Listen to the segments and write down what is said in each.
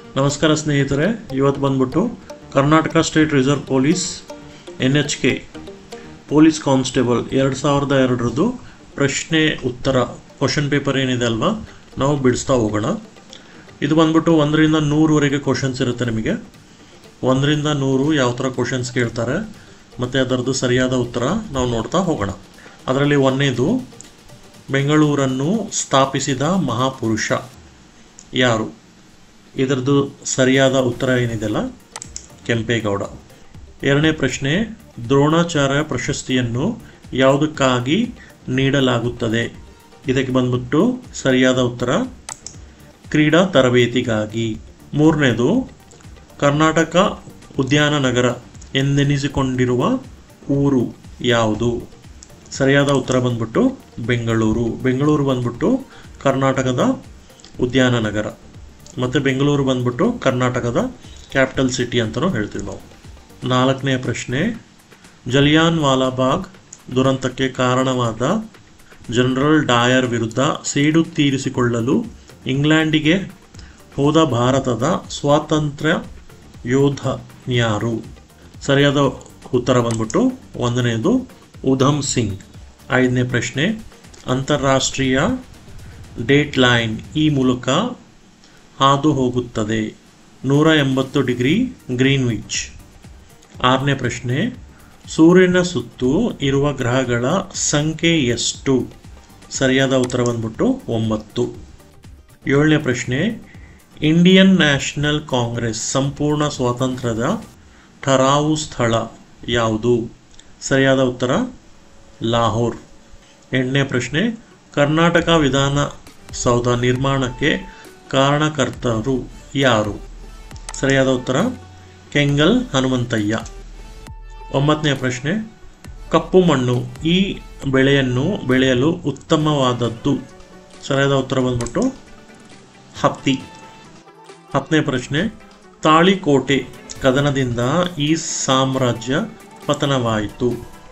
ನಮಸ್ಕಾರ ಸ್ನೇಹಿತರೆ ಇವತ್ತು ಬಂದ್ಬಿಟ್ಟು Karnataka state reserve police N H K police constable ಎರಡು ಸಾವಿರದ ಎರಡರದ್ದು ಪ್ರಶ್ನೆ ಉತ್ತರ ಕ್ವಶನ್ ಪೇಪರ್ ಏನಿದೆ ಅಲ್ವಾ ನಾವು ಬಿಡಿಸ್ತಾ ಹೋಗೋಣ ಇದು ಬಂದ್ಬಿಟ್ಟು ಒಂದರಿಂದ ನೂರವರೆಗೆ ಕ್ವಶನ್ಸ್ ಇರುತ್ತೆ ನಿಮಗೆ ಒಂದರಿಂದ ನೂರು ಯಾವ ಥರ ಕ್ವಶನ್ಸ್ ಕೇಳ್ತಾರೆ ಮತ್ತು ಅದರದ್ದು ಸರಿಯಾದ ಉತ್ತರ ನಾವು ನೋಡ್ತಾ ಹೋಗೋಣ ಅದರಲ್ಲಿ ಒಂದನೇದು ಬೆಂಗಳೂರನ್ನು ಸ್ಥಾಪಿಸಿದ ಮಹಾಪುರುಷ ಯಾರು ಇದರದ್ದು ಸರಿಯಾದ ಉತ್ತರ ಏನಿದೆಯಲ್ಲ ಕೆಂಪೇಗೌಡ ಎರಡನೇ ಪ್ರಶ್ನೆ ದ್ರೋಣಾಚಾರ್ಯ ಪ್ರಶಸ್ತಿಯನ್ನು ಯಾವುದಕ್ಕಾಗಿ ನೀಡಲಾಗುತ್ತದೆ ಇದಕ್ಕೆ ಬಂದ್ಬಿಟ್ಟು ಸರಿಯಾದ ಉತ್ತರ ಕ್ರೀಡಾ ತರಬೇತಿಗಾಗಿ ಮೂರನೇದು ಕರ್ನಾಟಕ ಉದ್ಯಾನ ನಗರ ಎಂದೆನಿಸಿಕೊಂಡಿರುವ ಊರು ಯಾವುದು ಸರಿಯಾದ ಉತ್ತರ ಬಂದ್ಬಿಟ್ಟು ಬೆಂಗಳೂರು ಬೆಂಗಳೂರು ಬಂದ್ಬಿಟ್ಟು ಕರ್ನಾಟಕದ ಉದ್ಯಾನ ನಗರ ಮತ್ತು ಬೆಂಗಳೂರು ಬಂದ್ಬಿಟ್ಟು ಕರ್ನಾಟಕದ ಕ್ಯಾಪಿಟಲ್ ಸಿಟಿ ಅಂತಲೂ ಹೇಳ್ತೀವಿ ನಾವು ನಾಲ್ಕನೇ ಪ್ರಶ್ನೆ ಜಲಿಯಾನ್ ವಾಲಾಬಾಗ್ ದುರಂತಕ್ಕೆ ಕಾರಣವಾದ ಜನರಲ್ ಡಾಯರ್ ವಿರುದ್ಧ ಸೇಡು ತೀರಿಸಿಕೊಳ್ಳಲು ಇಂಗ್ಲೆಂಡಿಗೆ ಹೋದ ಭಾರತದ ಸ್ವಾತಂತ್ರ್ಯ ಯೋಧ ಯಾರು ಸರಿಯಾದ ಉತ್ತರ ಬಂದ್ಬಿಟ್ಟು ಒಂದನೇದು ಉಧಮ್ ಸಿಂಗ್ ಐದನೇ ಪ್ರಶ್ನೆ ಅಂತಾರಾಷ್ಟ್ರೀಯ ಡೇಟ್ ಲೈನ್ ಈ ಮೂಲಕ ಹಾದು ಹೋಗುತ್ತದೆ ನೂರ ಎಂಬತ್ತು ಡಿಗ್ರಿ ಗ್ರೀನ್ವಿಚ್ ಆರನೇ ಪ್ರಶ್ನೆ ಸೂರ್ಯನ ಸುತ್ತು ಇರುವ ಗ್ರಹಗಳ ಸಂಖ್ಯೆ ಎಷ್ಟು ಸರಿಯಾದ ಉತ್ತರ ಬಂದ್ಬಿಟ್ಟು ಒಂಬತ್ತು ಏಳನೇ ಪ್ರಶ್ನೆ ಇಂಡಿಯನ್ ನ್ಯಾಷನಲ್ ಕಾಂಗ್ರೆಸ್ ಸಂಪೂರ್ಣ ಸ್ವಾತಂತ್ರ್ಯದ ಠರಾವು ಸ್ಥಳ ಯಾವುದು ಸರಿಯಾದ ಉತ್ತರ ಲಾಹೋರ್ ಎಂಟನೇ ಪ್ರಶ್ನೆ ಕರ್ನಾಟಕ ವಿಧಾನಸೌಧ ನಿರ್ಮಾಣಕ್ಕೆ ಕಾರಣಕರ್ತರು ಯಾರು ಸರಿಯಾದ ಉತ್ತರ ಕೆಂಗಲ್ ಹನುಮಂತಯ್ಯ ಒಂಬತ್ತನೇ ಪ್ರಶ್ನೆ ಕಪ್ಪು ಮಣ್ಣು ಈ ಬೆಳೆಯನ್ನು ಬೆಳೆಯಲು ಉತ್ತಮವಾದದ್ದು ಸರಿಯಾದ ಉತ್ತರ ಬಂದ್ಬಿಟ್ಟು ಹತ್ತಿ ಹತ್ತನೇ ಪ್ರಶ್ನೆ ತಾಳಿಕೋಟೆ ಕದನದಿಂದ ಈ ಸಾಮ್ರಾಜ್ಯ ಪತನವಾಯಿತು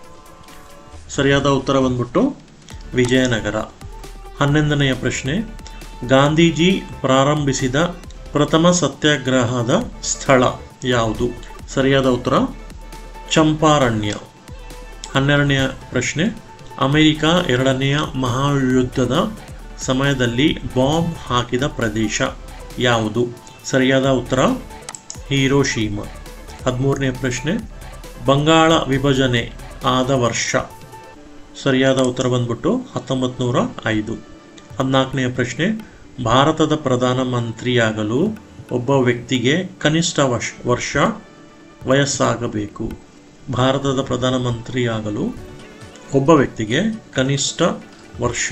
ಸರಿಯಾದ ಉತ್ತರ ಬಂದ್ಬಿಟ್ಟು ವಿಜಯನಗರ ಹನ್ನೊಂದನೆಯ ಪ್ರಶ್ನೆ ಗಾಂಧೀಜಿ ಪ್ರಾರಂಭಿಸಿದ ಪ್ರಥಮ ಸತ್ಯಾಗ್ರಹದ ಸ್ಥಳ ಯಾವುದು ಸರಿಯಾದ ಉತ್ತರ ಚಂಪಾರಣ್ಯ ಹನ್ನೆರಡನೆಯ ಪ್ರಶ್ನೆ ಅಮೆರಿಕ ಎರಡನೆಯ ಮಹಾಯುದ್ಧದ ಸಮಯದಲ್ಲಿ ಬಾಂಬ್ ಹಾಕಿದ ಪ್ರದೇಶ ಯಾವುದು ಸರಿಯಾದ ಉತ್ತರ ಹಿರೋಶೀಮಾ ಹದಿಮೂರನೇ ಪ್ರಶ್ನೆ ಬಂಗಾಳ ವಿಭಜನೆ ಆದ ವರ್ಷ ಸರಿಯಾದ ಉತ್ತರ ಬಂದ್ಬಿಟ್ಟು ಹತ್ತೊಂಬತ್ತು ನೂರ ಐದು ಹದಿನಾಲ್ಕನೆಯ ಪ್ರಶ್ನೆ ಭಾರತದ ಪ್ರಧಾನಮಂತ್ರಿಯಾಗಲು ಒಬ್ಬ ವ್ಯಕ್ತಿಗೆ ಕನಿಷ್ಠ ವರ್ಷ ವರ್ಷ ವಯಸ್ಸಾಗಬೇಕು ಭಾರತದ ಪ್ರಧಾನಮಂತ್ರಿಯಾಗಲು ಒಬ್ಬ ವ್ಯಕ್ತಿಗೆ ಕನಿಷ್ಠ ವರ್ಷ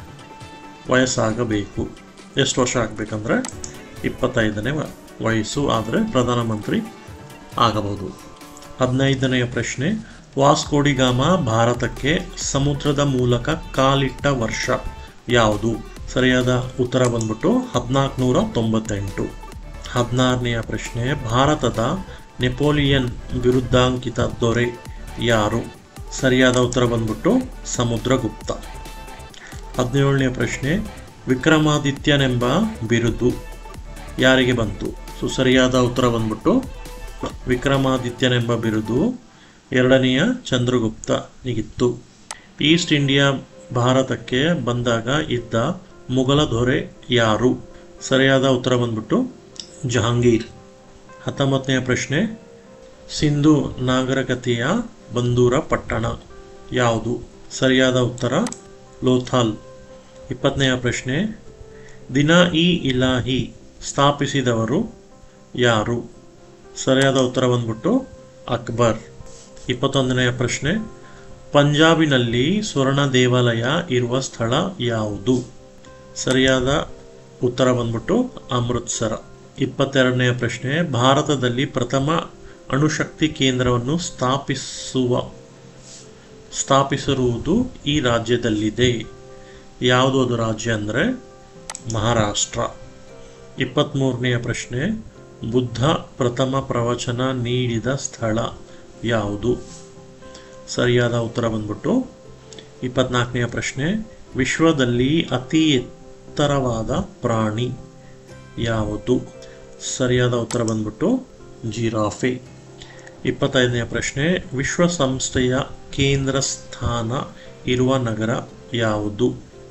ವಯಸ್ಸಾಗಬೇಕು ಎಷ್ಟು ವರ್ಷ ಆಗಬೇಕಂದ್ರೆ ಇಪ್ಪತ್ತೈದನೇ ವ- ವಯಸ್ಸು ಆದರೆ ಪ್ರಧಾನಮಂತ್ರಿ ಆಗಬಹುದು ಹದಿನೈದನೆಯ ಪ್ರಶ್ನೆ ವಾಸ್ಕೋಡಿಗಾಮ ಭಾರತಕ್ಕೆ ಸಮುದ್ರದ ಮೂಲಕ ಕಾಲಿಟ್ಟ ವರ್ಷ ಯಾವುದು ಸರಿಯಾದ ಉತ್ತರ ಬಂದ್ಬಿಟ್ಟು ಹದಿನಾಲ್ಕುನೂರ ತೊಂಬತ್ತೆಂಟು ಹದಿನಾರನೆಯ ಪ್ರಶ್ನೆ ಭಾರತದ ನೆಪೋಲಿಯನ್ ವಿರುದ್ಧಾಂಕಿತ ದೊರೆ ಯಾರು ಸರಿಯಾದ ಉತ್ತರ ಬಂದ್ಬಿಟ್ಟು ಸಮುದ್ರಗುಪ್ತ ಹದಿನೇಳನೇ ಪ್ರಶ್ನೆ ವಿಕ್ರಮಾದಿತ್ಯನೆಂಬ ಬಿರುದು ಯಾರಿಗೆ ಬಂತು ಸೊ ಸರಿಯಾದ ಉತ್ತರ ಬಂದ್ಬಿಟ್ಟು ವಿಕ್ರಮಾದಿತ್ಯನೆಂಬ ಬಿರುದು ಎರಡನೆಯ ಚಂದ್ರಗುಪ್ತನಿಗಿತ್ತು ಈಸ್ಟ್ ಇಂಡಿಯಾ ಭಾರತಕ್ಕೆ ಬಂದಾಗ ಇದ್ದ ಮುಘಲ ದೊರೆ ಯಾರು ಸರಿಯಾದ ಉತ್ತರ ಬಂದ್ಬಿಟ್ಟು ಜಹಾಂಗೀರ್ ಹತ್ತೊಂಬತ್ತನೆಯ ಪ್ರಶ್ನೆ ಸಿಂಧು ನಾಗರಿಕತೆಯ ಬಂದೂರ ಪಟ್ಟಣ ಯಾವುದು ಸರಿಯಾದ ಉತ್ತರ ಲೋಥಾಲ್ ಇಪ್ಪತ್ತನೆಯ ಪ್ರಶ್ನೆ ದಿನ ಇ ಇಲಾಹಿ ಸ್ಥಾಪಿಸಿದವರು ಯಾರು ಸರಿಯಾದ ಉತ್ತರ ಬಂದ್ಬಿಟ್ಟು ಅಕ್ಬರ್ ಇಪ್ಪತ್ತೊಂದನೆಯ ಪ್ರಶ್ನೆ ಪಂಜಾಬಿನಲ್ಲಿ ಸ್ವರ್ಣ ದೇವಾಲಯ ಇರುವ ಸ್ಥಳ ಯಾವುದು ಸರಿಯಾದ ಉತ್ತರ ಬಂದ್ಬಿಟ್ಟು ಅಮೃತ್ಸರ ಇಪ್ಪತ್ತೆರಡನೆಯ ಪ್ರಶ್ನೆ ಭಾರತದಲ್ಲಿ ಪ್ರಥಮ ಅಣುಶಕ್ತಿ ಕೇಂದ್ರವನ್ನು ಸ್ಥಾಪಿಸುವ ಸ್ಥಾಪಿಸಿರುವುದು ಈ ರಾಜ್ಯದಲ್ಲಿದೆ ಯಾವುದು ಅದು ರಾಜ್ಯ ಅಂದರೆ ಮಹಾರಾಷ್ಟ್ರ ಇಪ್ಪತ್ತ್ಮೂರನೆಯ ಪ್ರಶ್ನೆ ಬುದ್ಧ ಪ್ರಥಮ ಪ್ರವಚನ ನೀಡಿದ ಸ್ಥಳ ಯಾವುದು ಸರಿಯಾದ ಉತ್ತರ ಬಂದ್ಬಿಟ್ಟು ಇಪ್ಪತ್ನಾಲ್ಕನೆಯ ಪ್ರಶ್ನೆ ವಿಶ್ವದಲ್ಲಿ ಅತಿ ಎತ್ತರವಾದ ಪ್ರಾಣಿ ಯಾವುದು ಸರಿಯಾದ ಉತ್ತರ ಬಂದ್ಬಿಟ್ಟು ಜಿರಾಫೆ ಇಪ್ಪತ್ತೈದನೆಯ ಪ್ರಶ್ನೆ ವಿಶ್ವಸಂಸ್ಥೆಯ ಕೇಂದ್ರ ಸ್ಥಾನ ಇರುವ ನಗರ ಯಾವುದು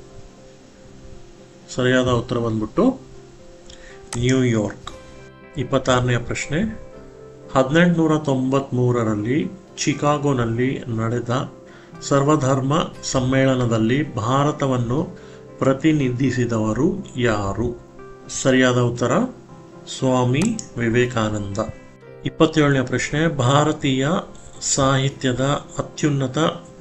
ಸರಿಯಾದ ಉತ್ತರ ಬಂದ್ಬಿಟ್ಟು ನ್ಯೂಯಾರ್ಕ್ ಇಪ್ಪತ್ತಾರನೆಯ ಪ್ರಶ್ನೆ ಹದಿನೆಂಟುನೂರ ತೊಂಬತ್ತ್ಮೂರರಲ್ಲಿ ಚಿಕಾಗೋನಲ್ಲಿ ನಡೆದ ಸರ್ವಧರ್ಮ ಸಮ್ಮೇಳನದಲ್ಲಿ ಭಾರತವನ್ನು ಪ್ರತಿನಿಧಿಸಿದವರು ಯಾರು ಸರಿಯಾದ ಉತ್ತರ ಸ್ವಾಮಿ ವಿವೇಕಾನಂದ ಇಪ್ಪತ್ತೇಳನೇ ಪ್ರಶ್ನೆ ಭಾರತೀಯ ಸಾಹಿತ್ಯದ ಅತ್ಯುನ್ನತ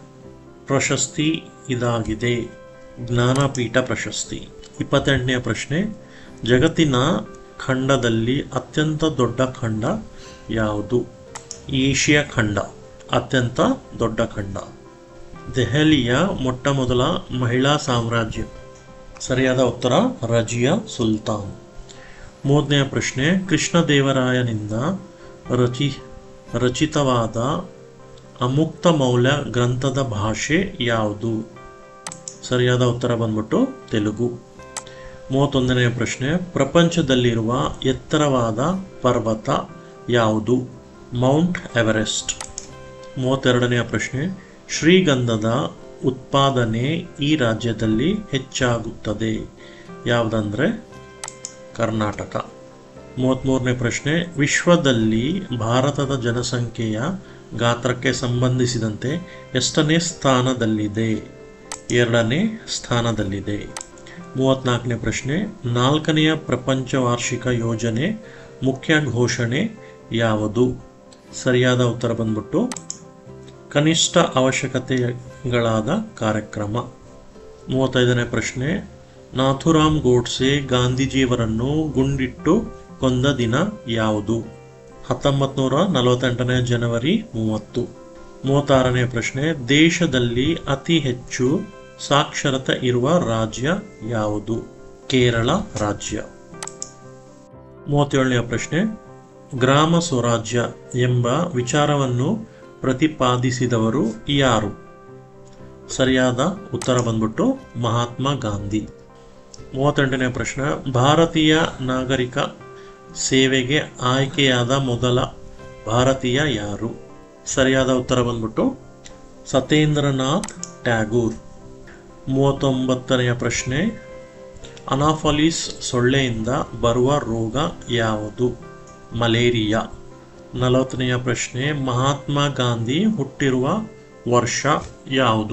ಪ್ರಶಸ್ತಿ ಇದಾಗಿದೆ ಜ್ಞಾನಪೀಠ ಪ್ರಶಸ್ತಿ ಇಪ್ಪತ್ತೆಂಟನೆಯ ಪ್ರಶ್ನೆ ಜಗತ್ತಿನ ಖಂಡದಲ್ಲಿ ಅತ್ಯಂತ ದೊಡ್ಡ ಖಂಡ ಯಾವುದು ಏಷ್ಯಾ ಖಂಡ ಅತ್ಯಂತ ದೊಡ್ಡ ಖಂಡ ದೆಹಲಿಯ ಮೊಟ್ಟ ಮೊದಲ ಮಹಿಳಾ ಸಾಮ್ರಾಜ್ಯ ಸರಿಯಾದ ಉತ್ತರ ರಜಿಯಾ ಸುಲ್ತಾನ್ ಮೂರನೆಯ ಪ್ರಶ್ನೆ ಕೃಷ್ಣದೇವರಾಯನಿಂದ ರಚಿ ರಚಿತವಾದ ಅಮುಕ್ತ ಮೌಲ್ಯ ಗ್ರಂಥದ ಭಾಷೆ ಯಾವುದು ಸರಿಯಾದ ಉತ್ತರ ಬಂದ್ಬಿಟ್ಟು ತೆಲುಗು ಮೂವತ್ತೊಂದನೆಯ ಪ್ರಶ್ನೆ ಪ್ರಪಂಚದಲ್ಲಿರುವ ಎತ್ತರವಾದ ಪರ್ವತ ಯಾವುದು ಮೌಂಟ್ ಎವರೆಸ್ಟ್ ಮೂವತ್ತೆರಡನೆಯ ಪ್ರಶ್ನೆ ಶ್ರೀಗಂಧದ ಉತ್ಪಾದನೆ ಈ ರಾಜ್ಯದಲ್ಲಿ ಹೆಚ್ಚಾಗುತ್ತದೆ ಯಾವುದಂದ್ರೆ ಕರ್ನಾಟಕ ಮೂವತ್ತ್ಮೂರನೇ ಪ್ರಶ್ನೆ ವಿಶ್ವದಲ್ಲಿ ಭಾರತದ ಜನಸಂಖ್ಯೆಯ ಗಾತ್ರಕ್ಕೆ ಸಂಬಂಧಿಸಿದಂತೆ ಎಷ್ಟನೇ ಸ್ಥಾನದಲ್ಲಿದೆ ಎರಡನೇ ಸ್ಥಾನದಲ್ಲಿದೆ ಮೂವತ್ನಾಲ್ಕನೇ ಪ್ರಶ್ನೆ ನಾಲ್ಕನೆಯ ಪ್ರಪಂಚ ವಾರ್ಷಿಕ ಯೋಜನೆ ಮುಖ್ಯ ಘೋಷಣೆ ಯಾವುದು ಸರಿಯಾದ ಉತ್ತರ ಬಂದ್ಬಿಟ್ಟು ಕನಿಷ್ಠ ಅವಶ್ಯಕತೆಗಳಾದ ಕಾರ್ಯಕ್ರಮ ಮೂವತ್ತೈದನೇ ಪ್ರಶ್ನೆ ನಾಥುರಾಮ್ ಗೋಡ್ಸೆ ಗಾಂಧೀಜಿಯವರನ್ನು ಗುಂಡಿಟ್ಟು ಕೊಂದ ದಿನ ಯಾವುದು ಹತ್ತೊಂಬತ್ತು ನೂರ ನಲವತ್ತೆಂಟನೇ ಜನವರಿ ಮೂವತ್ತು ಮೂವತ್ತಾರನೇ ಪ್ರಶ್ನೆ ದೇಶದಲ್ಲಿ ಅತಿ ಹೆಚ್ಚು ಸಾಕ್ಷರತೆ ಇರುವ ರಾಜ್ಯ ಯಾವುದು ಕೇರಳ ರಾಜ್ಯ ಮೂವತ್ತೇಳನೆಯ ಪ್ರಶ್ನೆ ಗ್ರಾಮ ಸ್ವರಾಜ್ಯ ಎಂಬ ವಿಚಾರವನ್ನು ಪ್ರತಿಪಾದಿಸಿದವರು ಯಾರು ಸರಿಯಾದ ಉತ್ತರ ಬಂದ್ಬಿಟ್ಟು ಮಹಾತ್ಮ ಗಾಂಧಿ ಮೂವತ್ತೆಂಟನೇ ಪ್ರಶ್ನೆ ಭಾರತೀಯ ನಾಗರಿಕ ಸೇವೆಗೆ ಆಯ್ಕೆಯಾದ ಮೊದಲ ಭಾರತೀಯ ಯಾರು ಸರಿಯಾದ ಉತ್ತರ ಬಂದ್ಬಿಟ್ಟು ಸತೇಂದ್ರನಾಥ್ ಟ್ಯಾಗೂರ್ ಮೂವತ್ತೊಂಬತ್ತನೆಯ ಪ್ರಶ್ನೆ ಅನಾಫಾಲಿಸ್ ಸೊಳ್ಳೆಯಿಂದ ಬರುವ ರೋಗ ಯಾವುದು ಮಲೇರಿಯಾ ನಲವತ್ತನೆಯ ಪ್ರಶ್ನೆ ಮಹಾತ್ಮ ಗಾಂಧಿ ಹುಟ್ಟಿರುವ ವರ್ಷ ಯಾವುದು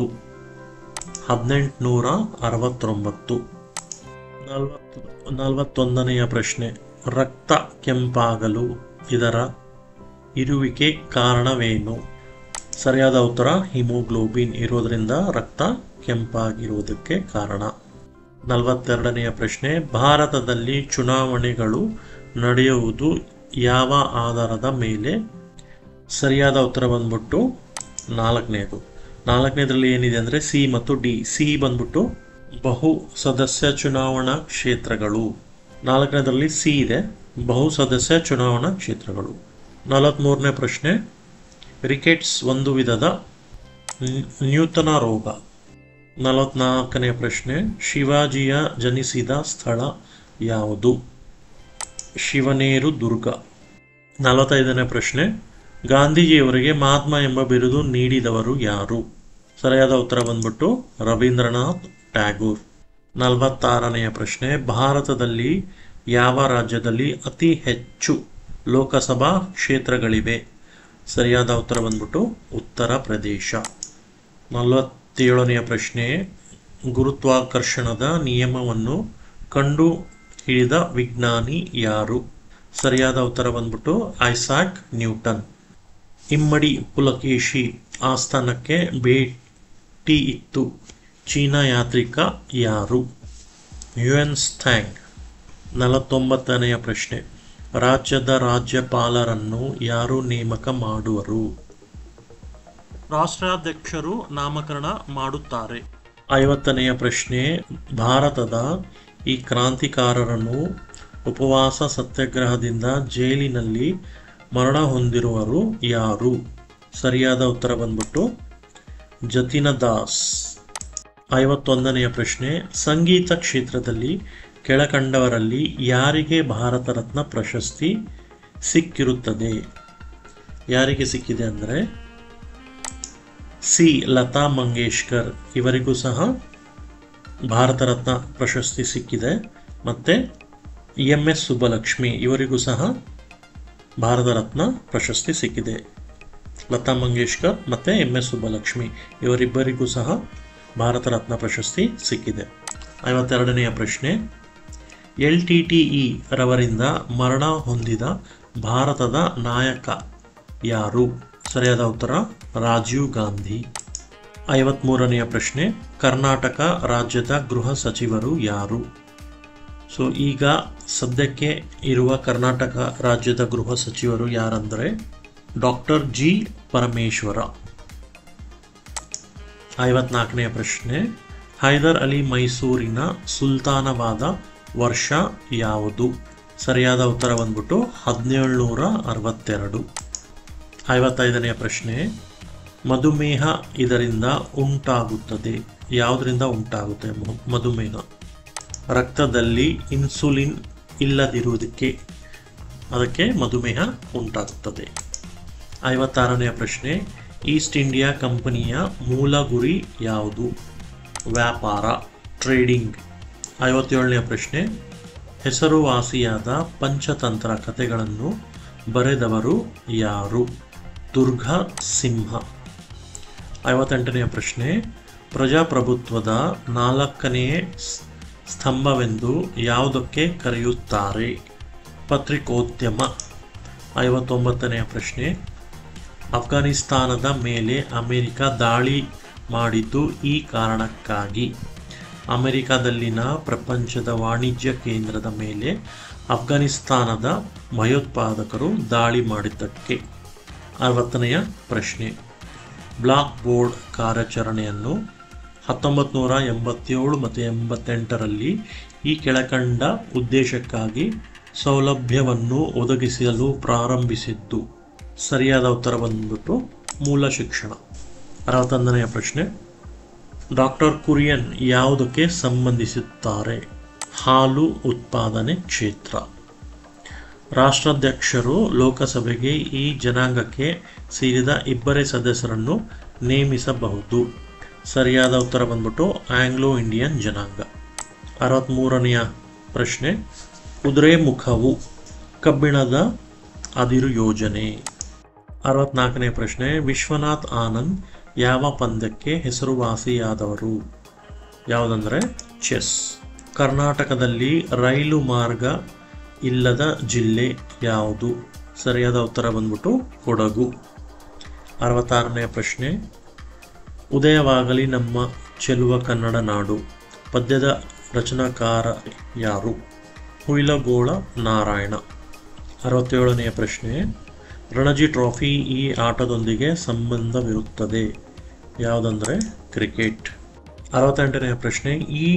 ಹದಿನೆಂಟುನೂರ ಅರವತ್ತೊಂಬತ್ತು ನಲವತ್ತು ನಲವತ್ತೊಂದನೆಯ ಪ್ರಶ್ನೆ ರಕ್ತ ಕೆಂಪಾಗಲು ಇದರ ಇರುವಿಕೆ ಕಾರಣವೇನು ಸರಿಯಾದ ಉತ್ತರ ಹಿಮೋಗ್ಲೋಬಿನ್ ಇರೋದ್ರಿಂದ ರಕ್ತ ಕೆಂಪಾಗಿರುವುದಕ್ಕೆ ಕಾರಣ ನಲವತ್ತೆರಡನೆಯ ಪ್ರಶ್ನೆ ಭಾರತದಲ್ಲಿ ಚುನಾವಣೆಗಳು ನಡೆಯುವುದು ಯಾವ ಆಧಾರದ ಮೇಲೆ ಸರಿಯಾದ ಉತ್ತರ ಬಂದ್ಬಿಟ್ಟು ನಾಲ್ಕನೇದು ನಾಲ್ಕನೇದ್ರಲ್ಲಿ ಏನಿದೆ ಅಂದರೆ ಸಿ ಮತ್ತು ಡಿ ಸಿ ಬಂದ್ಬಿಟ್ಟು ಬಹು ಸದಸ್ಯ ಚುನಾವಣಾ ಕ್ಷೇತ್ರಗಳು ನಾಲ್ಕನೇದರಲ್ಲಿ ಸಿ ಇದೆ ಬಹು ಸದಸ್ಯ ಚುನಾವಣಾ ಕ್ಷೇತ್ರಗಳು ನಲವತ್ತ್ಮೂರನೇ ಪ್ರಶ್ನೆ ರಿಕೆಟ್ಸ್ ಒಂದು ವಿಧದ ನ್- ನ್ಯೂತನ ರೋಗ ನಲವತ್ನಾಲ್ಕನೇ ಪ್ರಶ್ನೆ ಶಿವಾಜಿಯ ಜನಿಸಿದ ಸ್ಥಳ ಯಾವುದು ಶಿವನೇರು ದುರ್ಗ ನಲವತ್ತೈದನೇ ಪ್ರಶ್ನೆ ಗಾಂಧೀಜಿಯವರಿಗೆ ಮಹಾತ್ಮ ಎಂಬ ಬಿರುದು ನೀಡಿದವರು ಯಾರು ಸರಿಯಾದ ಉತ್ತರ ಬಂದ್ಬಿಟ್ಟು ರವೀಂದ್ರನಾಥ್ ಟ್ಯಾಗೂರ್ ನಲವತ್ತಾರನೆಯ ಪ್ರಶ್ನೆ ಭಾರತದಲ್ಲಿ ಯಾವ ರಾಜ್ಯದಲ್ಲಿ ಅತಿ ಹೆಚ್ಚು ಲೋಕಸಭಾ ಕ್ಷೇತ್ರಗಳಿವೆ ಸರಿಯಾದ ಉತ್ತರ ಬಂದ್ಬಿಟ್ಟು ಉತ್ತರ ಪ್ರದೇಶ ನಲವತ್ತೇಳನೆಯ ಪ್ರಶ್ನೆ ಗುರುತ್ವಾಕರ್ಷಣದ ನಿಯಮವನ್ನು ಕಂಡು ಹಿಡಿದ ವಿಜ್ಞಾನಿ ಯಾರು ಸರಿಯಾದ ಉತ್ತರ ಬಂದ್ಬಿಟ್ಟು ಐಸಾಕ್ ನ್ಯೂಟನ್ ಇಮ್ಮಡಿ ಪುಲಕೇಶಿ ಆಸ್ಥಾನಕ್ಕೆ ಭೇಟಿ ಇತ್ತು ಚೀನಾ ಯಾತ್ರಿಕ ಯಾರು ಯುಎನ್ ಸ್ಥ್ಯಾಂಗ್ ನಲವತ್ತೊಂಬತ್ತನೆಯ ಪ್ರಶ್ನೆ ರಾಜ್ಯದ ರಾಜ್ಯಪಾಲರನ್ನು ಯಾರು ನೇಮಕ ಮಾಡುವರು ರಾಷ್ಟ್ರಾಧ್ಯಕ್ಷರು ನಾಮಕರಣ ಮಾಡುತ್ತಾರೆ ಐವತ್ತನೆಯ ಪ್ರಶ್ನೆ ಭಾರತದ ಈ ಕ್ರಾಂತಿಕಾರರನ್ನು ಉಪವಾಸ ಸತ್ಯಾಗ್ರಹದಿಂದ ಜೈಲಿನಲ್ಲಿ ಮರಣ ಹೊಂದಿರುವರು ಯಾರು ಸರಿಯಾದ ಉತ್ತರ ಬಂದ್ಬಿಟ್ಟು ಜತಿನ ದಾಸ್ ಐವತ್ತೊಂದನೆಯ ಪ್ರಶ್ನೆ ಸಂಗೀತ ಕ್ಷೇತ್ರದಲ್ಲಿ ಕೆಳಕಂಡವರಲ್ಲಿ ಯಾರಿಗೆ ಭಾರತ ರತ್ನ ಪ್ರಶಸ್ತಿ ಸಿಕ್ಕಿರುತ್ತದೆ ಯಾರಿಗೆ ಸಿಕ್ಕಿದೆ ಅಂದರೆ ಸಿ ಲತಾ ಮಂಗೇಶ್ಕರ್ ಇವರಿಗೂ ಸಹ ಭಾರತ ರತ್ನ ಪ್ರಶಸ್ತಿ ಸಿಕ್ಕಿದೆ ಮತ್ತು ಎಂ ಎಸ್ ಸುಬ್ಬಲಕ್ಷ್ಮಿ ಇವರಿಗೂ ಸಹ ಭಾರತ ರತ್ನ ಪ್ರಶಸ್ತಿ ಸಿಕ್ಕಿದೆ ಲತಾ ಮಂಗೇಶ್ಕರ್ ಮತ್ತು ಎಂ ಎಸ್ ಸುಬ್ಬಲಕ್ಷ್ಮಿ ಇವರಿಬ್ಬರಿಗೂ ಸಹ ಭಾರತ ರತ್ನ ಪ್ರಶಸ್ತಿ ಸಿಕ್ಕಿದೆ ಐವತ್ತೆರಡನೆಯ ಪ್ರಶ್ನೆ ಎಲ್ ಟಿ ಟಿ ಇ ರವರಿಂದ ಮರಣ ಹೊಂದಿದ ಭಾರತದ ನಾಯಕ ಯಾರು ಸರಿಯಾದ ಉತ್ತರ ರಾಜೀವ್ ಗಾಂಧಿ ಐವತ್ಮೂರನೆಯ ಪ್ರಶ್ನೆ ಕರ್ನಾಟಕ ರಾಜ್ಯದ ಗೃಹ ಸಚಿವರು ಯಾರು ಸೊ ಈಗ ಸದ್ಯಕ್ಕೆ ಇರುವ ಕರ್ನಾಟಕ ರಾಜ್ಯದ ಗೃಹ ಸಚಿವರು ಯಾರಂದರೆ ಡಾಕ್ಟರ್ ಜಿ ಪರಮೇಶ್ವರ ಐವತ್ನಾಲ್ಕನೆಯ ಪ್ರಶ್ನೆ ಹೈದರ್ ಅಲಿ ಮೈಸೂರಿನ ಸುಲ್ತಾನವಾದ ವರ್ಷ ಯಾವುದು ಸರಿಯಾದ ಉತ್ತರ ಬಂದ್ಬಿಟ್ಟು ಹದಿನೇಳುನೂರ ಅರವತ್ತೆರಡು ಐವತ್ತೈದನೆಯ ಪ್ರಶ್ನೆ ಮಧುಮೇಹ ಇದರಿಂದ ಉಂಟಾಗುತ್ತದೆ ಯಾವುದರಿಂದ ಉಂಟಾಗುತ್ತೆ ಮ- ಮಧುಮೇಹ ರಕ್ತದಲ್ಲಿ ಇನ್ಸುಲಿನ್ ಇಲ್ಲದಿರುವುದಕ್ಕೆ ಅದಕ್ಕೆ ಮಧುಮೇಹ ಉಂಟಾಗುತ್ತದೆ ಐವತ್ತಾರನೆಯ ಪ್ರಶ್ನೆ ಈಸ್ಟ್ ಇಂಡಿಯಾ ಕಂಪನಿಯ ಮೂಲ ಗುರಿ ಯಾವುದು ವ್ಯಾಪಾರ ಟ್ರೇಡಿಂಗ್ ಐವತ್ತೇಳನೆಯ ಪ್ರಶ್ನೆ ಹೆಸರುವಾಸಿಯಾದ ಪಂಚತಂತ್ರ ಕಥೆಗಳನ್ನು ಬರೆದವರು ಯಾರು ದುರ್ಗ ಸಿಂಹ ಐವತ್ತೆಂಟನೆಯ ಪ್ರಶ್ನೆ ಪ್ರಜಾಪ್ರಭುತ್ವದ ನಾಲ್ಕನೆಯ ಸ್- ಸ್ತಂಭವೆಂದು ಯಾವುದಕ್ಕೆ ಕರೆಯುತ್ತಾರೆ ಪತ್ರಿಕೋದ್ಯಮ ಐವತ್ತೊಂಬತ್ತನೆಯ ಪ್ರಶ್ನೆ ಅಫ್ಘಾನಿಸ್ತಾನದ ಮೇಲೆ ಅಮೆರಿಕ ದಾಳಿ ಮಾಡಿದ್ದು ಈ ಕಾರಣಕ್ಕಾಗಿ ಅಮೆರಿಕದಲ್ಲಿನ ಪ್ರಪಂಚದ ವಾಣಿಜ್ಯ ಕೇಂದ್ರದ ಮೇಲೆ ಅಫ್ಘಾನಿಸ್ತಾನದ ಭಯೋತ್ಪಾದಕರು ದಾಳಿ ಮಾಡಿದ್ದಕ್ಕೆ ಅರವತ್ತನೆಯ ಪ್ರಶ್ನೆ ಬ್ಲಾಕ್ ಬೋರ್ಡ್ ಕಾರ್ಯಾಚರಣೆಯನ್ನು ಹತ್ತೊಂಬತ್ತು ನೂರ ಎಂಬತ್ತೇಳು ಮತ್ತು ಎಂಬತ್ತೆಂಟರಲ್ಲಿ ಈ ಕೆಳಕಂಡ ಉದ್ದೇಶಕ್ಕಾಗಿ ಸೌಲಭ್ಯವನ್ನು ಒದಗಿಸಲು ಪ್ರಾರಂಭಿಸಿದ್ದು ಸರಿಯಾದ ಉತ್ತರ ಬಂದ್ಬಿಟ್ಟು ಮೂಲ ಶಿಕ್ಷಣ ಅರವತ್ತೊಂದನೆಯ ಪ್ರಶ್ನೆ ಡಾಕ್ಟರ್ ಕುರಿಯನ್ ಯಾವುದಕ್ಕೆ ಸಂಬಂಧಿಸುತ್ತಾರೆ ಹಾಲು ಉತ್ಪಾದನೆ ಕ್ಷೇತ್ರ ರಾಷ್ಟ್ರಾಧ್ಯಕ್ಷರು ಲೋಕಸಭೆಗೆ ಈ ಜನಾಂಗಕ್ಕೆ ಸೇರಿದ ಇಬ್ಬರೇ ಸದಸ್ಯರನ್ನು ನೇಮಿಸಬಹುದು ಸರಿಯಾದ ಉತ್ತರ ಬಂದ್ಬಿಟ್ಟು ಆಂಗ್ಲೋ ಇಂಡಿಯನ್ ಜನಾಂಗ ಅರವತ್ತ್ಮೂರನೆಯ ಪ್ರಶ್ನೆ ಕುದುರೆಮುಖವು ಕಬ್ಬಿಣದ ಅದಿರು ಯೋಜನೆ ಅರವತ್ನಾಲ್ಕನೇ ಪ್ರಶ್ನೆ ವಿಶ್ವನಾಥ್ ಆನಂದ್ ಯಾವ ಪಂದ್ಯಕ್ಕೆ ಹೆಸರುವಾಸಿಯಾದವರು ಯಾವುದಂದ್ರೆ ಚೆಸ್ ಕರ್ನಾಟಕದಲ್ಲಿ ರೈಲು ಮಾರ್ಗ ಇಲ್ಲದ ಜಿಲ್ಲೆ ಯಾವುದು ಸರಿಯಾದ ಉತ್ತರ ಬಂದ್ಬಿಟ್ಟು ಕೊಡಗು ಅರವತ್ತಾರನೇ ಪ್ರಶ್ನೆ ಉದಯವಾಗಲಿ ನಮ್ಮ ಚೆಲುವ ಕನ್ನಡ ನಾಡು ಪದ್ಯದ ರಚನಾಕಾರ ಯಾರು ಹುಯಿಲಗೋಳ ನಾರಾಯಣ ಅರವತ್ತೇಳನೆಯ ಪ್ರಶ್ನೆ ರಣಜಿ ಟ್ರೋಫಿ ಈ ಆಟದೊಂದಿಗೆ ಸಂಬಂಧವಿರುತ್ತದೆ ಯಾವುದಂದರೆ ಕ್ರಿಕೆಟ್ ಅರವತ್ತೆಂಟನೆಯ ಪ್ರಶ್ನೆ ಈ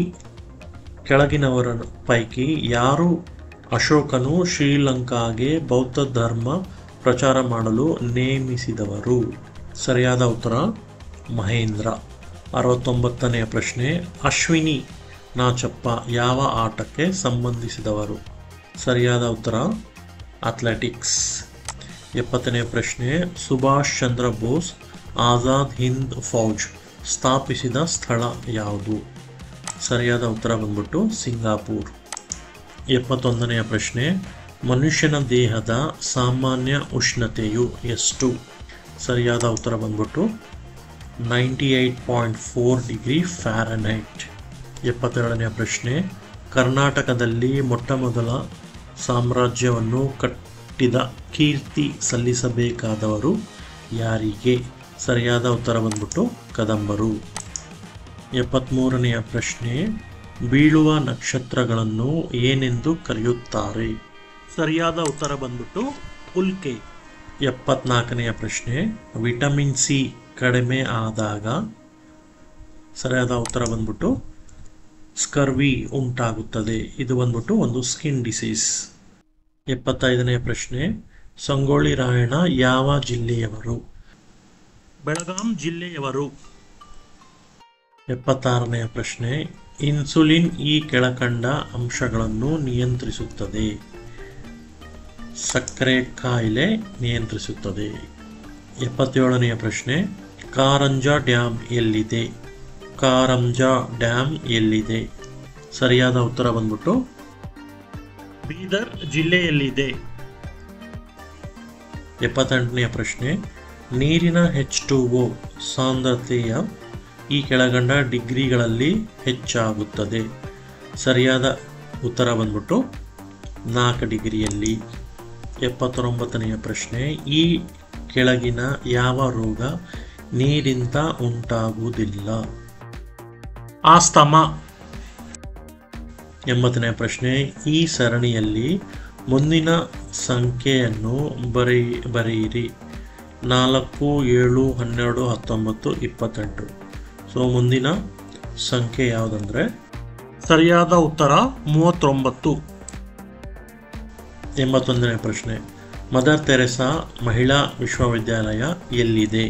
ಕೆಳಗಿನವರ ಪೈಕಿ ಯಾರು ಅಶೋಕನು ಶ್ರೀಲಂಕಾಗೆ ಬೌದ್ಧ ಧರ್ಮ ಪ್ರಚಾರ ಮಾಡಲು ನೇಮಿಸಿದವರು ಸರಿಯಾದ ಉತ್ತರ ಮಹೇಂದ್ರ ಅರವತ್ತೊಂಬತ್ತನೆಯ ಪ್ರಶ್ನೆ ಅಶ್ವಿನಿ ನಾಚಪ್ಪ ಯಾವ ಆಟಕ್ಕೆ ಸಂಬಂಧಿಸಿದವರು ಸರಿಯಾದ ಉತ್ತರ ಅಥ್ಲೆಟಿಕ್ಸ್ ಎಪ್ಪತ್ತನೇ ಪ್ರಶ್ನೆ ಸುಭಾಷ್ ಚಂದ್ರ ಬೋಸ್ ಆಜಾದ್ ಹಿಂದ್ ಫೌಜ್ ಸ್ಥಾಪಿಸಿದ ಸ್ಥಳ ಯಾವುದು ಸರಿಯಾದ ಉತ್ತರ ಬಂದ್ಬಿಟ್ಟು ಸಿಂಗಾಪುರ್ ಎಪ್ಪತ್ತೊಂದನೆಯ ಪ್ರಶ್ನೆ ಮನುಷ್ಯನ ದೇಹದ ಸಾಮಾನ್ಯ ಉಷ್ಣತೆಯು ಎಷ್ಟು ಸರಿಯಾದ ಉತ್ತರ ಬಂದ್ಬಿಟ್ಟು ninety eight point four degree Fahrenheit ಎಪ್ಪತ್ತೆರಡನೆಯ ಪ್ರಶ್ನೆ ಕರ್ನಾಟಕದಲ್ಲಿ ಮೊಟ್ಟ ಮೊದಲ ಸಾಮ್ರಾಜ್ಯವನ್ನು ಕಟ್ಟಿದ ಕೀರ್ತಿ ಸಲ್ಲಿಸಬೇಕಾದವರು ಯಾರಿಗೆ ಸರಿಯಾದ ಉತ್ತರ ಬಂದ್ಬಿಟ್ಟು ಕದಂಬರು ಎಪ್ಪತ್ತ್ಮೂರನೆಯ ಪ್ರಶ್ನೆ ಬೀಳುವ ನಕ್ಷತ್ರಗಳನ್ನು ಏನೆಂದು ಕರೆಯುತ್ತಾರೆ ಸರಿಯಾದ ಉತ್ತರ ಬಂದ್ಬಿಟ್ಟು ಉಲ್ಕೆ ಎಪ್ಪತ್ನಾಲ್ಕನೆಯ ಪ್ರಶ್ನೆ ವಿಟಮಿನ್ ಸಿ ಕಡಿಮೆ ಆದಾಗ ಸರಿಯಾದ ಉತ್ತರ ಬಂದ್ಬಿಟ್ಟು ಸ್ಕರ್ವಿ ಉಂಟಾಗುತ್ತದೆ ಇದು ಬಂದ್ಬಿಟ್ಟು ಒಂದು ಸ್ಕಿನ್ ಡಿಸೀಸ್ ಎಪ್ಪತ್ತೈದನೆಯ ಪ್ರಶ್ನೆ ಸಂಗೊಳ್ಳಿ ರಾಯಣ್ಣ ಯಾವ ಜಿಲ್ಲೆಯವರು ಬೆಳಗಾಂ ಜಿಲ್ಲೆಯವರು ಎಪ್ಪತ್ತಾರನೆಯ ಪ್ರಶ್ನೆ ಇನ್ಸುಲಿನ್ ಈ ಕೆಳಕಂಡ ಅಂಶಗಳನ್ನು ನಿಯಂತ್ರಿಸುತ್ತದೆ ಸಕ್ಕರೆ ಕಾಯಿಲೆ ನಿಯಂತ್ರಿಸುತ್ತದೆ ಎಪ್ಪತ್ತೇಳನೆಯ ಪ್ರಶ್ನೆ ಕಾರಂಜ ಡ್ಯಾಮ್ ಎಲ್ಲಿದೆ ಕಾರಂಜ ಡ್ಯಾಮ್ ಎಲ್ಲಿದೆ ಸರಿಯಾದ ಉತ್ತರ ಬಂದ್ಬಿಟ್ಟು ಬೀದರ್ ಜಿಲ್ಲೆಯಲ್ಲಿದೆ ಎಪ್ಪತ್ತೆಂಟನೆಯ ಪ್ರಶ್ನೆ ನೀರಿನ ಹೆಚ್ ಟು ಒ ಸಾಂದ್ರತೆಯ ಈ ಕೆಳಗಂಡ ಡಿಗ್ರಿಗಳಲ್ಲಿ ಹೆಚ್ಚಾಗುತ್ತದೆ ಸರಿಯಾದ ಉತ್ತರ ಬಂದ್ಬಿಟ್ಟು ನಾಲ್ಕು ಡಿಗ್ರಿಯಲ್ಲಿ ಎಪ್ಪತ್ತೊಂಬತ್ತನೆಯ ಪ್ರಶ್ನೆ ಈ ಕೆಳಗಿನ ಯಾವ ರೋಗ ನೀರಿಂದ ಉಂಟಾಗುವುದಿಲ್ಲ ಆಸ್ತಮ ಎಂಬತ್ತನೇ ಪ್ರಶ್ನೆ ಈ ಸರಣಿಯಲ್ಲಿ ಮುಂದಿನ ಸಂಖ್ಯೆಯನ್ನು ಬರೀ ಬರೆಯಿರಿ ನಾಲ್ಕು ಏಳು ಹನ್ನೆರಡು ಹತ್ತೊಂಬತ್ತು ಇಪ್ಪತ್ತೆಂಟು ಸೊ ಮುಂದಿನ ಸಂಖ್ಯೆ ಯಾವುದಂದ್ರೆ ಸರಿಯಾದ ಉತ್ತರ ಮೂವತ್ತೊಂಬತ್ತು ಎಂಬತ್ತೊಂದನೇ ಪ್ರಶ್ನೆ ಮದರ್ ತೆರೆಸಾ ಮಹಿಳಾ ವಿಶ್ವವಿದ್ಯಾಲಯ ಎಲ್ಲಿದೆ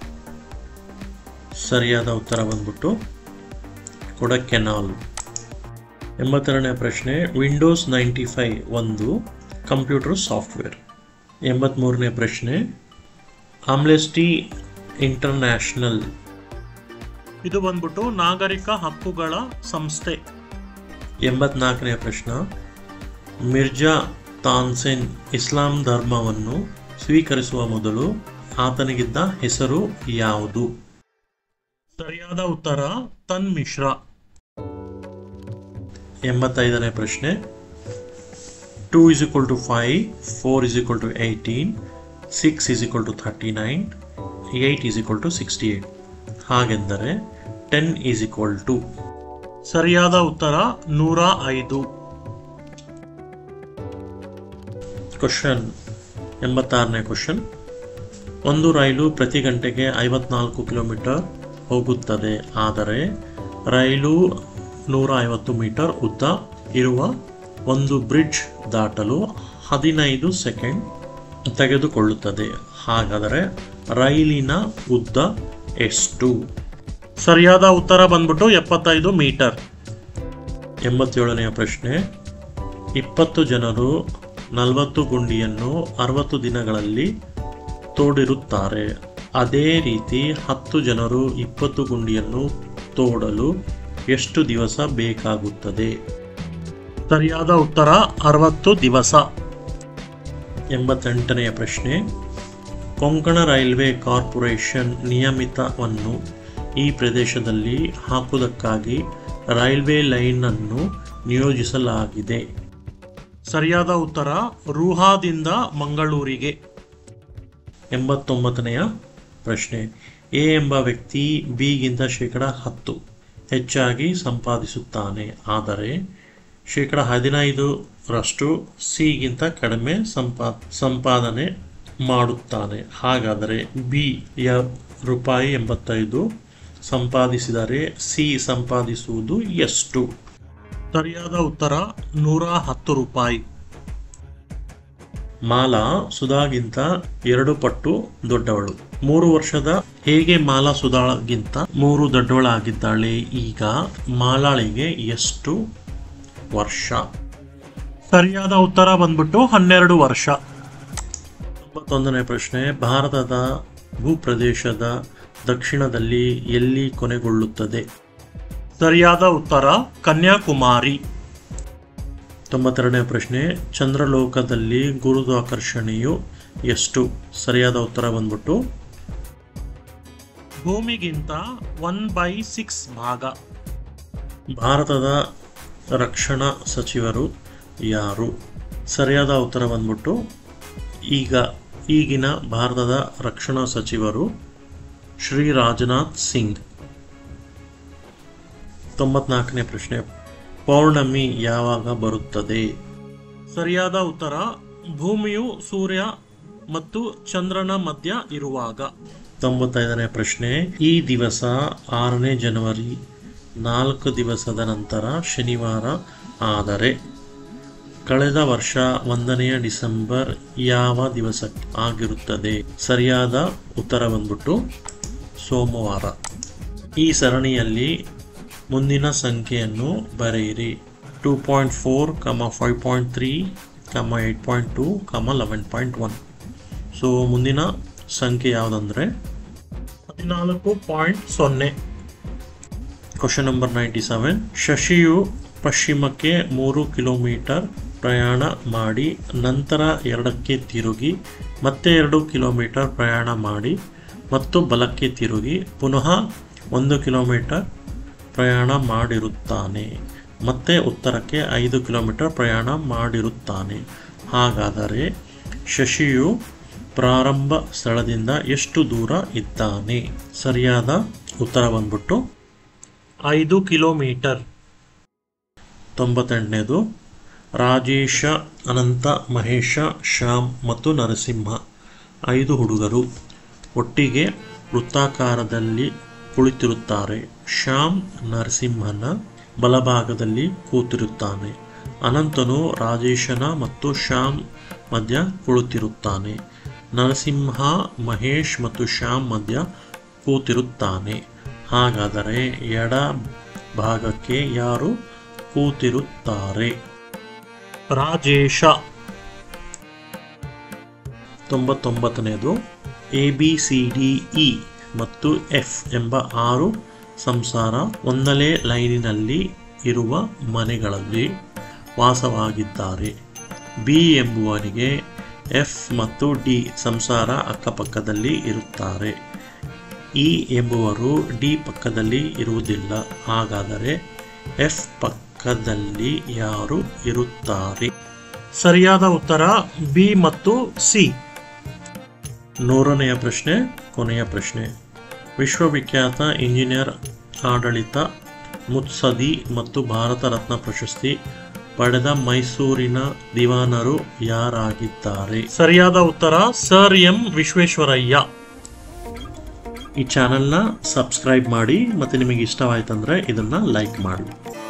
ಸರಿಯಾದ ಉತ್ತರ ಬಂದ್ಬಿಟ್ಟು ಕೊಡಕೆನಾಲ್ ಎಂಬತ್ತೆರಡನೇ ಪ್ರಶ್ನೆ ವಿಂಡೋಸ್ ನೈಂಟಿ ಫೈವ್ ಒಂದು ಕಂಪ್ಯೂಟರ್ ಸಾಫ್ಟ್ವೇರ್ ಎಂಬತ್ತ್ಮೂರನೇ ಪ್ರಶ್ನೆ ಆಮ್ಲೆಸ್ಟಿ ಇಂಟರ್ನ್ಯಾಷನಲ್ ಇದು ಬಂದ್ಬಿಟ್ಟು ನಾಗರಿಕ ಹಕ್ಕುಗಳ ಸಂಸ್ಥೆ ಎಂಬತ್ನಾಲ್ಕನೇ ಪ್ರಶ್ನೆ ಮಿರ್ಜಾ ತಾನ್ಸೆನ್ ಇಸ್ಲಾಂ ಧರ್ಮವನ್ನು ಸ್ವೀಕರಿಸುವ ಮೊದಲು ಆತನಿಗಿದ್ದ ಹೆಸರು ಯಾವುದು ಸರಿಯಾದ ಉತ್ತರ ತನ್ ಮಿಶ್ರಾ ಎಂಬತ್ತೈದನೇ ಪ್ರಶ್ನೆ two is equal to five four is equal to eighteen six is equal to thirty nine eight is equal to sixty eight ಹಾಗೆಂದರೆ ಟೆನ್ ಈಸ್ ಇಕ್ವಲ್ ಟು ಸರಿಯಾದ ಉತ್ತರ ನೂರ ಐದು ಕ್ವಶನ್ ಎಂಬತ್ತಾರನೇ ಕ್ವಶನ್ ಒಂದು ರೈಲು ಪ್ರತಿ ಗಂಟೆಗೆ ಐವತ್ನಾಲ್ಕು ಕಿಲೋಮೀಟರ್ ಹೋಗುತ್ತದೆ ಆದರೆ ರೈಲು ನೂರ ಐವತ್ತು ಮೀಟರ್ ಉದ್ದ ಇರುವ ಒಂದು ಬ್ರಿಡ್ಜ್ ದಾಟಲು ಹದಿನೈದು ಸೆಕೆಂಡ್ ತೆಗೆದುಕೊಳ್ಳುತ್ತದೆ ಹಾಗಾದರೆ ರೈಲಿನ ಉದ್ದ ಎಷ್ಟು ಸರಿಯಾದ ಉತ್ತರ ಬಂದ್ಬಿಟ್ಟು ಎಪ್ಪತ್ತೈದು ಮೀಟರ್ ಎಂಬತ್ತೇಳನೆಯ ಪ್ರಶ್ನೆ ಇಪ್ಪತ್ತು ಜನರು ನಲವತ್ತು ಗುಂಡಿಯನ್ನು ಅರವತ್ತು ದಿನಗಳಲ್ಲಿ ತೋಡಿರುತ್ತಾರೆ ಅದೇ ರೀತಿ ಹತ್ತು ಜನರು ಇಪ್ಪತ್ತು ಗುಂಡಿಯನ್ನು ತೋಡಲು ಎಷ್ಟು ದಿವಸ ಬೇಕಾಗುತ್ತದೆ ಸರಿಯಾದ ಉತ್ತರ ಅರವತ್ತು ದಿವಸ ಎಂಬತ್ತೆಂಟನೆಯ ಪ್ರಶ್ನೆ ಕೊಂಕಣ ರೈಲ್ವೆ ಕಾರ್ಪೊರೇಷನ್ ನಿಯಮಿತವನ್ನು ಈ ಪ್ರದೇಶದಲ್ಲಿ ಹಾಕುವುದಕ್ಕಾಗಿ ರೈಲ್ವೆ ಲೈನ್ ಅನ್ನು ನಿಯೋಜಿಸಲಾಗಿದೆ ಸರಿಯಾದ ಉತ್ತರ ರೂಹಾದಿಂದ ಮಂಗಳೂರಿಗೆ ಎಂಬತ್ತೊಂಬತ್ತನೆಯ ಪ್ರಶ್ನೆ ಎ ಎಂಬ ವ್ಯಕ್ತಿ ಬಿಗಿಂತ ಶೇಕಡ ಹತ್ತು ಹೆಚ್ಚಾಗಿ ಸಂಪಾದಿಸುತ್ತಾನೆ ಆದರೆ ಶೇಕಡ ಹದಿನೈದರಷ್ಟು ಸಿಗಿಂತ ಕಡಿಮೆ ಸಂಪಾ ಸಂಪಾದನೆ ಮಾಡುತ್ತಾನೆ ಹಾಗಾದರೆ ಬಿ ಯ ರೂಪಾಯಿ ಎಂಬತ್ತೈದು ಸಂಪಾದಿಸಿದರೆ ಸಿ ಸಂಪಾದಿಸುವುದು ಎಷ್ಟು ಸರಿಯಾದ ಉತ್ತರ ನೂರ ಹತ್ತು ರೂಪಾಯಿ ಮಾಲಾ ಸುಧಾಗಿಂತ ಎರಡು ಪಟ್ಟು ದೊಡ್ಡವಳು ಮೂರು ವರ್ಷದ ಹೇಗೆ ಮಾಲಾ ಸುಧಾಗಿಂತ ಮೂರು ದೊಡ್ಡವಳಾಗಿದ್ದಾಳೆ ಈಗ ಮಾಲಾಳಿಗೆ ಎಷ್ಟು ವರ್ಷ ಸರಿಯಾದ ಉತ್ತರ ಬಂದ್ಬಿಟ್ಟು ಹನ್ನೆರಡು ವರ್ಷ ತೊಂಬತ್ತೊಂದನೇ ಪ್ರಶ್ನೆ ಭಾರತದ ಭೂಪ್ರದೇಶದ ದಕ್ಷಿಣದಲ್ಲಿ ಎಲ್ಲಿ ಕೊನೆಗೊಳ್ಳುತ್ತದೆ ಸರಿಯಾದ ಉತ್ತರ ಕನ್ಯಾಕುಮಾರಿ ತೊಂಬತ್ತೆರಡನೇ ಪ್ರಶ್ನೆ ಚಂದ್ರಲೋಕದಲ್ಲಿ ಗುರುತ್ವಾಕರ್ಷಣೆಯು ಎಷ್ಟು ಸರಿಯಾದ ಉತ್ತರ ಬಂದ್ಬಿಟ್ಟು ಭೂಮಿಗಿಂತ ಒನ್ ಬೈ ಸಿಕ್ಸ್ ಭಾಗ ಭಾರತದ ರಕ್ಷಣಾ ಸಚಿವರು ಯಾರು ಸರಿಯಾದ ಉತ್ತರ ಬಂದ್ಬಿಟ್ಟು ಈಗ ಈಗಿನ ಭಾರತದ ರಕ್ಷಣಾ ಸಚಿವರು ಶ್ರೀ ರಾಜನಾಥ್ ಸಿಂಗ್ ತೊಂಬತ್ನಾಲ್ಕನೇ ಪ್ರಶ್ನೆ ಪೌರ್ಣಮಿ ಯಾವಾಗ ಬರುತ್ತದೆ ಸರಿಯಾದ ಉತ್ತರ ಭೂಮಿಯು ಸೂರ್ಯ ಮತ್ತು ಚಂದ್ರನ ಮಧ್ಯ ಇರುವಾಗ ತೊಂಬತ್ತೈದನೇ ಪ್ರಶ್ನೆ ಈ ದಿವಸ ಆರನೇ ಜನವರಿ ನಾಲ್ಕು ದಿವಸದ ನಂತರ ಶನಿವಾರ ಆದರೆ ಕಳೆದ ವರ್ಷ ಒಂದನೆಯ ಡಿಸೆಂಬರ್ ಯಾವ ದಿವಸ ಆಗಿರುತ್ತದೆ ಸರಿಯಾದ ಉತ್ತರ ಬಂದ್ಬಿಟ್ಟು ಸೋಮವಾರ ಈ ಸರಣಿಯಲ್ಲಿ ಮುಂದಿನ ಸಂಖ್ಯೆಯನ್ನು ಬರೆಯಿರಿ two point four comma five point three comma eight point two comma eleven point one so ಮುಂದಿನ ಸಂಖ್ಯೆ ಯಾವುದಂದರೆ ಹದಿನಾಲ್ಕು ಪಾಯಿಂಟ್ ಸೊನ್ನೆ ಕ್ವಶನ್ ನಂಬರ್ ನೈಂಟಿ ಸೆವೆನ್ ಶಶಿಯು ಪಶ್ಚಿಮಕ್ಕೆ ಮೂರು ಕಿಲೋಮೀಟರ್ ಪ್ರಯಾಣ ಮಾಡಿ ನಂತರ ಎರಡಕ್ಕೆ ತಿರುಗಿ ಮತ್ತೆ ಎರಡು ಕಿಲೋಮೀಟರ್ ಪ್ರಯಾಣ ಮಾಡಿ ಮತ್ತು ಬಲಕ್ಕೆ ತಿರುಗಿ ಪುನಃ ಒಂದು ಕಿಲೋಮೀಟರ್ ಪ್ರಯಾಣ ಮಾಡಿರುತ್ತಾನೆ ಮತ್ತೆ ಉತ್ತರಕ್ಕೆ ಐದು ಕಿಲೋಮೀಟರ್ ಪ್ರಯಾಣ ಮಾಡಿರುತ್ತಾನೆ ಹಾಗಾದರೆ ಶಶಿಯು ಪ್ರಾರಂಭ ಸ್ಥಳದಿಂದ ಎಷ್ಟು ದೂರ ಇದ್ದಾನೆ ಸರಿಯಾದ ಉತ್ತರ ಬಂದ್ಬಿಟ್ಟು ಐದು ಕಿಲೋಮೀಟರ್ ತೊಂಬತ್ತೆಂಟನೇದು ರಾಜೇಶ ಅನಂತ ಮಹೇಶ ಶ್ಯಾಮ್ ಮತ್ತು ನರಸಿಂಹ ಐದು ಹುಡುಗರು ಒಟ್ಟಿಗೆ ವೃತ್ತಾಕಾರದಲ್ಲಿ ಕುಳಿತಿರುತ್ತಾರೆ ಶ್ಯಾಮ್ ನರಸಿಂಹನ ಬಲಭಾಗದಲ್ಲಿ ಕೂತಿರುತ್ತಾನೆ ಅನಂತನು ರಾಜೇಶನ ಮತ್ತು ಶ್ಯಾಮ್ ಮಧ್ಯ ಕುಳಿತಿರುತ್ತಾನೆ ನರಸಿಂಹ ಮಹೇಶ್ ಮತ್ತು ಶ್ಯಾಮ್ ಮಧ್ಯ ಕೂತಿರುತ್ತಾನೆ ಹಾಗಾದರೆ ಎಡ ಭಾಗಕ್ಕೆ ಯಾರು ಕೂತಿರುತ್ತಾರೆ ರಾಜೇಶ ತೊಂಬತ್ತೊಂಬತ್ತನೇದು A B C D E ಮತ್ತು ಎಫ್ ಎಂಬ ಆರು ಸಂಸಾರ ಒಂದಲೇ ಲೈನಿನಲ್ಲಿ ಇರುವ ಮನೆಗಳಲ್ಲಿ ವಾಸವಾಗಿದ್ದಾರೆ ಬಿ ಎಂಬುವನಿಗೆ ಎಫ್ ಮತ್ತು ಡಿ ಸಂಸಾರ ಅಕ್ಕಪಕ್ಕದಲ್ಲಿ ಇರುತ್ತಾರೆ ಇ ಎಂಬುವರು ಡಿ ಪಕ್ಕದಲ್ಲಿ ಇರುವುದಿಲ್ಲ ಹಾಗಾದರೆ ಎಫ್ ಪಕ್ಕದಲ್ಲಿ ಯಾರು ಇರುತ್ತಾರೆ ಸರಿಯಾದ ಉತ್ತರ ಬಿ ಮತ್ತು ಸಿ ನೂರನೆಯ ಪ್ರಶ್ನೆ ಕೊನೆಯ ಪ್ರಶ್ನೆ ವಿಶ್ವವಿಖ್ಯಾತ ಇಂಜಿನಿಯರ್ ಆಡಳಿತ ಮುತ್ಸದಿ ಮತ್ತು ಭಾರತ ರತ್ನ ಪ್ರಶಸ್ತಿ ಪಡೆದ ಮೈಸೂರಿನ ದಿವಾನರು ಯಾರಾಗಿದ್ದಾರೆ ಸರಿಯಾದ ಉತ್ತರ ಸರ್ ಎಂ ವಿಶ್ವೇಶ್ವರಯ್ಯ ಈ ಚಾನೆಲ್ನ ಸಬ್ಸ್ಕ್ರೈಬ್ ಮಾಡಿ ಮತ್ತು ನಿಮಗೆ ಇಷ್ಟವಾಯ್ತಂದ್ರೆ ಇದನ್ನು ಲೈಕ್ ಮಾಡಿ